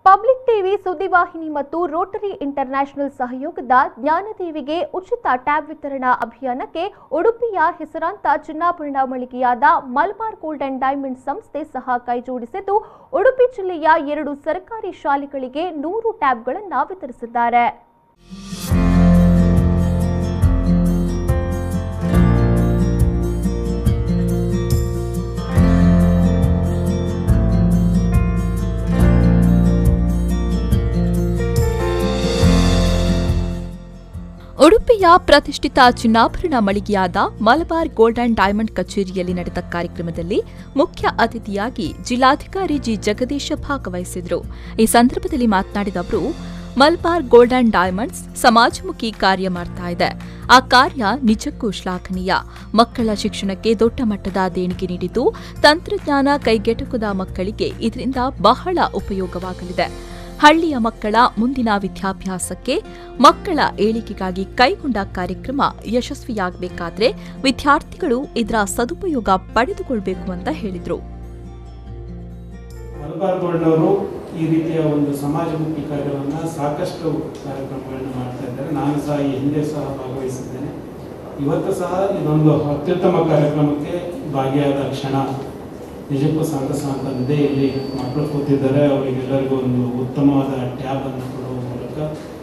public TV ಸುದ್ದಿವಾಹಿನಿ ಮತ್ತು Rotary international ಸಹಯೋಗದ ಜ್ಞಾನದೇವಿಗೆ ಉಚಿತ ಟ್ಯಾಬ್ ವಿತರಣಾ ಅಭಿಯಾನಕ್ಕೆ ಉಡುಪಿಯ ಹೆಸರಾಂತ ಚಿನ್ನಾಭರಣ ಮಳಿಗೆಯಾದ ಮಲಬಾರ್ ಗೋಲ್ಡ್ ಅಂಡ್ ಡೈಮಂಡ್ ಸಂಸ್ಥೆ ಸಹ ಕೈಜೋಡಿಸಿದ್ದು ಉಡುಪಿ ಜಿಲ್ಲೆಯ ಎರಡು ಸರ್ಕಾರಿ ಶಾಲೆಗಳಿಗೆ ನೂರು ಟ್ಯಾಬ್ಗಳನ್ನು ವಿತರಿಸಿದ್ದಾರೆ ಉಡುಪಿಯ ಪ್ರತಿಷ್ಠಿತ ಚಿನ್ನಾಭರಣ ಮಳಿಗೆಯಾದ ಮಲಬಾರ್ ಗೋಲ್ಡ್ ಅಂಡ್ ಡೈಮಂಡ್ ಕಚೇರಿಯಲ್ಲಿ ನಡೆದ ಕಾರ್ಯಕ್ರಮದಲ್ಲಿ ಮುಖ್ಯ ಅತಿಥಿಯಾಗಿ ಜಿಲ್ಲಾಧಿಕಾರಿ ಜಿ ಜಗದೀಶ ಭಾಗವಹಿಸಿದರು ಈ ಸಂದರ್ಭದಲ್ಲಿ ಮಾತನಾಡಿದ ಅವರು ಮಲ್ಬಾರ್ ಗೋಲ್ಡ್ ಅಂಡ್ ಡೈಮಂಡ್ಸ್ ಸಮಾಜಮುಖಿ ಕಾರ್ಯ ಮಾಡ್ತಾ ಇದೆ ಆ ಕಾರ್ಯ ನಿಜಕ್ಕೂ ಶ್ಲಾಘನೀಯ ಮಕ್ಕಳ ಶಿಕ್ಷಣಕ್ಕೆ ದೊಡ್ಡ ಮಟ್ಟದ ದೇಣಿಗೆ ನೀಡಿದ್ದು ತಂತ್ರಜ್ಞಾನ ಕೈಗೆಟಕದ ಮಕ್ಕಳಿಗೆ ಇದರಿಂದ ಬಹಳ ಉಪಯೋಗವಾಗಲಿದೆ ಹಳ್ಳಿಯ ಮಕ್ಕಳ ಮುಂದಿನ ವಿದ್ಯಾಭ್ಯಾಸಕ್ಕೆ ಮಕ್ಕಳ ಏಳಿಗೆಗಾಗಿ ಕೈಗೊಂಡ ಕಾರ್ಯಕ್ರಮ ಯಶಸ್ವಿಯಾಗಬೇಕಾದ್ರೆ ವಿದ್ಯಾರ್ಥಿಗಳು ಇದರ ಸದುಪಯೋಗ ಪಡೆದುಕೊಳ್ಬೇಕು ಅಂತ ಹೇಳಿದರು ಮಲಬಾರ್ ಗೋಲ್ಡ್ ಅವರು ಈ ರೀತಿಯ ಒಂದು ಸಮಾಜಮುಖಿ ಕಾರ್ಯವನ್ನು ಸಾಕಷ್ಟು ಕಾರ್ಯಕ್ರಮಗಳನ್ನು ಮಾಡ್ತಾ ಇದ್ದಾರೆ ನಾನು ಸಹ ಈ ಹಿಂದೆ ಸಹ ಭಾಗವಹಿಸಿದ್ದೇನೆ ಇವತ್ತು ಸಹ ಇದೊಂದು ಅತ್ಯುತ್ತಮ ಕಾರ್ಯಕ್ರಮಕ್ಕೆ ಭಾಗಿಯಾದ ಕ್ಷಣ ನಿಜಕ್ಕೂ ಸಂತಸ ಅಂತಂದಿದೆ ಇಲ್ಲಿ ಮಕ್ಕಳು ಕೂತಿದ್ದಾರೆ ಅವರಿಗೆಲ್ಲರಿಗೂ ಒಂದು ಉತ್ತಮವಾದ ಟ್ಯಾಬ್ ಅನ್ನು ಕೊಡುವ ಮೂಲಕ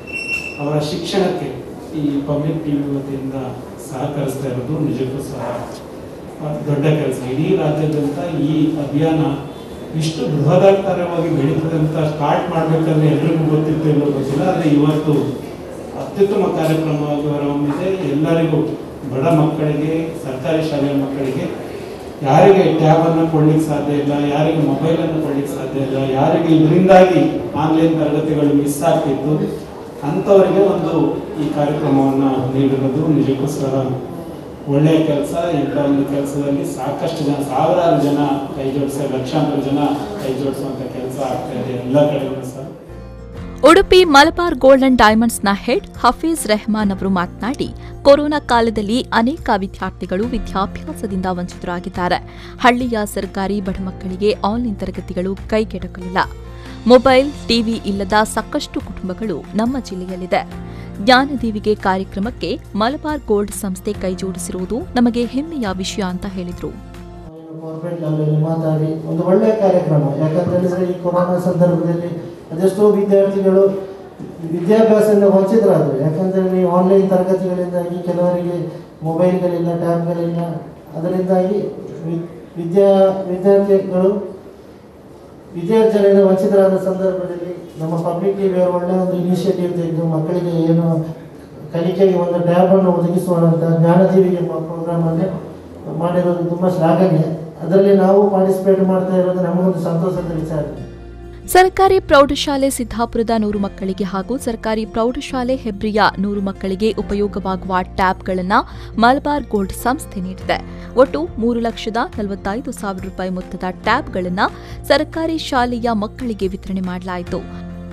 ಅವರ ಶಿಕ್ಷಣಕ್ಕೆ ಈ ಪಬ್ಲಿಕ್ ಟಿವಿ ವತಿಯಿಂದ ಸಹಕರಿಸ್ತಾ ಇರೋದು ನಿಜಕ್ಕೂ ಸಹ ಆ, ದೊಡ್ಡ ಕೆಲಸ ಇಡೀ ರಾಜ್ಯಾದ್ಯಂತ ಈ ಅಭಿಯಾನ ಇಷ್ಟು ಬೃಹದಾಕಾರವಾಗಿ ಬೆಳೀತದೆ ಅಂತ ಸ್ಟಾರ್ಟ್ ಮಾಡಬೇಕಾದ್ರೆ ಎಲ್ರಿಗೂ ಗೊತ್ತಿತ್ತು ಇಲ್ಲೋ ಗೊತ್ತಿಲ್ಲ ಆದರೆ ಇವತ್ತು ಅತ್ಯುತ್ತಮ ಕಾರ್ಯಕ್ರಮವಾಗಿ ಹೊರಹೊಮ್ಮಿದೆ ಎಲ್ಲರಿಗೂ ಬಡ ಮಕ್ಕಳಿಗೆ ಸರ್ಕಾರಿ ಶಾಲೆಯ ಮಕ್ಕಳಿಗೆ ಯಾರಿಗೆ ಟ್ಯಾಬ್ ಅನ್ನು ಕೊಡ್ಲಿಕ್ಕೆ ಸಾಧ್ಯ ಇಲ್ಲ ಯಾರಿಗೆ ಮೊಬೈಲ್ ಅನ್ನು ಕೊಡ್ಲಿಕ್ಕೆ ಸಾಧ್ಯ ಇಲ್ಲ ಯಾರಿಗೆ ಇದರಿಂದಾಗಿ ಆನ್ಲೈನ್ ತರಗತಿಗಳು ಮಿಸ್ ಆಗ್ತಿತ್ತು ಅಂಥವರಿಗೆ ಒಂದು ಈ ಕಾರ್ಯಕ್ರಮವನ್ನು ನೀಡಿರೋದು ನಿಜಕ್ಕೂ ಸಹ ಒಳ್ಳೆಯ ಕೆಲಸ ಇಂಥ ಒಂದು ಕೆಲಸದಲ್ಲಿ ಸಾಕಷ್ಟು ಜನ ಸಾವಿರಾರು ಜನ ಕೈ ಜೋಡಿಸ ಲಕ್ಷಾಂತರ ಜನ ಕೈ ಜೋಡಿಸುವಂಥ ಕೆಲಸ ಆಗ್ತಾ ಇದೆ ಎಲ್ಲ ಕಡೆಗೂ ಸಹ ಉಡುಪಿ ಮಲಬಾರ್ ಗೋಲ್ಡ್ ಅಂಡ್ ಡೈಮಂಡ್ಸ್ನ ಹೆಡ್ ಹಫೀಜ್ ರೆಹಮಾನ್ ಅವರು ಮಾತನಾಡಿ ಕೊರೋನಾ ಕಾಲದಲ್ಲಿ ಅನೇಕ ವಿದ್ಯಾರ್ಥಿಗಳು ವಿದ್ಯಾಭ್ಯಾಸದಿಂದ ವಂಚಿತರಾಗಿದ್ದಾರೆ ಹಳ್ಳಿಯ ಸರ್ಕಾರಿ ಬಡ ಮಕ್ಕಳಿಗೆ ಆನ್ಲೈನ್ ತರಗತಿಗಳು ಕೈಗೆಟಕಲಿಲ್ಲ ಮೊಬೈಲ್ ಟಿವಿ ಇಲ್ಲದ ಸಾಕಷ್ಟು ಕುಟುಂಬಗಳು ನಮ್ಮ ಜಿಲ್ಲೆಯಲ್ಲಿದೆ ಜ್ಞಾನದೇವಿಗೆ ಕಾರ್ಯಕ್ರಮಕ್ಕೆ ಮಲಬಾರ್ ಗೋಲ್ಡ್ ಸಂಸ್ಥೆ ಕೈಜೋಡಿಸಿರುವುದು ನಮಗೆ ಹೆಮ್ಮೆಯ ವಿಷಯ ಅಂತ ಹೇಳಿದರು ಗೌರ್ಮೆಂಟ್ ಲೆವೆಲಲ್ಲಿ ಮಾತಾಡಿ ಒಂದು ಒಳ್ಳೆಯ ಕಾರ್ಯಕ್ರಮ ಯಾಕಂತ ಹೇಳಿದ್ರೆ ಈ ಕೊರೋನಾ ಸಂದರ್ಭದಲ್ಲಿ ಅದೆಷ್ಟೋ ವಿದ್ಯಾರ್ಥಿಗಳು ವಿದ್ಯಾಭ್ಯಾಸದಿಂದ ವಂಚಿತರಾದರು ಯಾಕಂದರೆ ನೀವು ಆನ್ಲೈನ್ ತರಗತಿಗಳಿಂದಾಗಿ ಕೆಲವರಿಗೆ ಮೊಬೈಲ್ಗಳಿಲ್ಲ ಟ್ಯಾಬ್ಗಳಿಲ್ಲ ಅದರಿಂದಾಗಿ ವಿ- ವಿದ್ಯಾ ವಿದ್ಯಾರ್ಥಿಗಳು ವಿದ್ಯಾರ್ಥಿಗಳಿಂದ ವಂಚಿತರಾದ ಸಂದರ್ಭದಲ್ಲಿ ನಮ್ಮ ಪಬ್ಲಿಕ್ ಟಿವಿ ಅವರು ಒಳ್ಳೆಯ ಒಂದು ಇನಿಷಿಯೇಟಿವ್ ತೆಗೆದು ಮಕ್ಕಳಿಗೆ ಏನು ಕಲಿಕೆಗೆ ಒಂದು ಟ್ಯಾಬನ್ನು ಒದಗಿಸುವಂಥ ಜ್ಞಾನಜೀವಿಗೆ ಪ್ರೋಗ್ರಾಮನ್ನು ಮಾಡಿರೋದು ತುಂಬ ಶ್ಲಾಘನೀಯ ಅದರಲ್ಲಿ ನಾವು ಪಾರ್ಟಿಸಿಪೇಟ್ ಮಾಡ್ತಾ ಇರೋದು ನಮಗೊಂದು ಸಂತೋಷದ ವಿಚಾರ ಸರ್ಕಾರಿ ಪ್ರೌಢಶಾಲೆ ಸಿದ್ದಾಪುರದ ನೂರು ಮಕ್ಕಳಿಗೆ ಹಾಗೂ ಸರ್ಕಾರಿ ಪ್ರೌಢಶಾಲೆ ಹೆಬ್ರಿಯ ನೂರು ಮಕ್ಕಳಿಗೆ ಉಪಯೋಗವಾಗುವ ಟ್ಯಾಬ್ಗಳನ್ನು ಮಲಬಾರ್ ಗೋಲ್ಡ್ ಸಂಸ್ಥೆ ನೀಡಿದೆ ಒಟ್ಟು ಮೂರು ಲಕ್ಷದ ನಲವತ್ತೈದು ಸಾವಿರ ರೂಪಾಯಿ ಮೊತ್ತದ ಟ್ಯಾಬ್ಗಳನ್ನು ಸರ್ಕಾರಿ ಶಾಲೆಯ ಮಕ್ಕಳಿಗೆ ವಿತರಣೆ ಮಾಡಲಾಯಿತು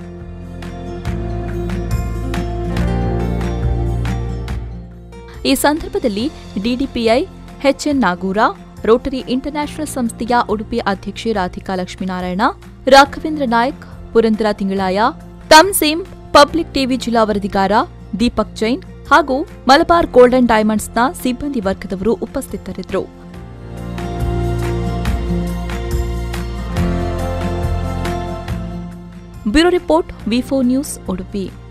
ಈ ಸಂದರ್ಭದಲ್ಲಿ DDPI H N Nagura rotary international ಸಂಸ್ಥೆಯ ಉಡುಪಿ ಅಧ್ಯಕ್ಷೆ ರಾಧಿಕಾ ಲಕ್ಷ್ಮೀನಾರಾಯಣ ರಾಘವೇಂದ್ರ ನಾಯಕ್ ಪುರಂದರ ತಿಂಗಳಾಯ ತಮ್ಸೀಮ್ ಪಬ್ಲಿಕ್ ಟಿವಿ ಜಿಲ್ಲಾ ವರದಿಗಾರ ದೀಪಕ್ ಜೈನ್ ಹಾಗೂ ಮಲಬಾರ್ ಗೋಲ್ಡನ್ ಡೈಮಂಡ್ಸ್ನ ಸಿಬ್ಬಂದಿ ವರ್ಗದವರು ಉಪಸ್ಥಿತರಿದ್ದರು bureau report V news Udupi